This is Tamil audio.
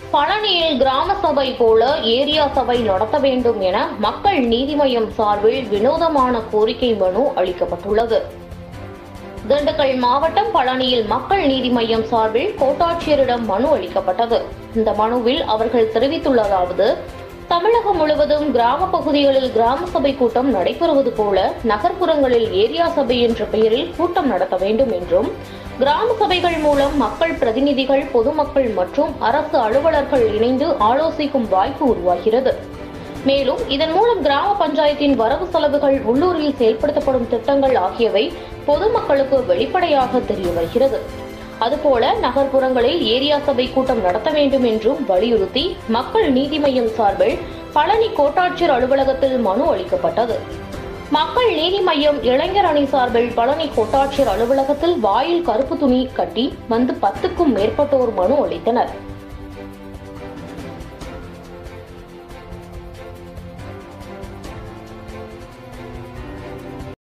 பழனியில் கிராம சபை போல ஏரியா சபை நடத்த வேண்டும் என மக்கள் நீதி மய்யம் சார்பில் வினோதமான கோரிக்கை மனு அளிக்கப்பட்டுள்ளது திண்டுக்கல் மாவட்டம் பழனியில் மக்கள் நீதி மய்யம் சார்பில் கோட்டாட்சியரிடம் மனு அளிக்கப்பட்டது இந்த மனுவில் அவர்கள் தெரிவித்துள்ளதாவது தமிழகம் முழுவதும் கிராம பகுதிகளில் கிராம சபை கூட்டம் நடைபெறுவது போல நகர்ப்புறங்களில் ஏரியா சபை என்ற பெயரில் கூட்டம் நடத்த வேண்டும் என்றும் கிராம சபைகள் மூலம் மக்கள் பிரதிநிதிகள் பொதுமக்கள் மற்றும் அரசு அலுவலர்கள் இணைந்து ஆலோசிக்கும் வாய்ப்பு உருவாகிறது மேலும் இதன் மூலம் கிராம பஞ்சாயத்தின் வரவு செலவுகள் உள்ளூரில் செயல்படுத்தப்படும் திட்டங்கள் ஆகியவை பொதுமக்களுக்கு வெளிப்படையாக தெரிய வருகிறது அதுபோல நகர்ப்புறங்களில் ஏரியா சபை கூட்டம் நடத்த வேண்டும் என்றும் வலியுறுத்தி மக்கள் நீதி மய்யம் சார்பில் பழனி கோட்டாட்சியர் அலுவலகத்தில் மனு அளிக்கப்பட்டது மக்கள் நீதி மய்யம் இளைஞர் அணி சார்பில் பழனி கோட்டாட்சியர் அலுவலகத்தில் வாயில் கருப்பு துணி கட்டி வந்து பத்துக்கும் மேற்பட்டோர் மனு அளித்தனர்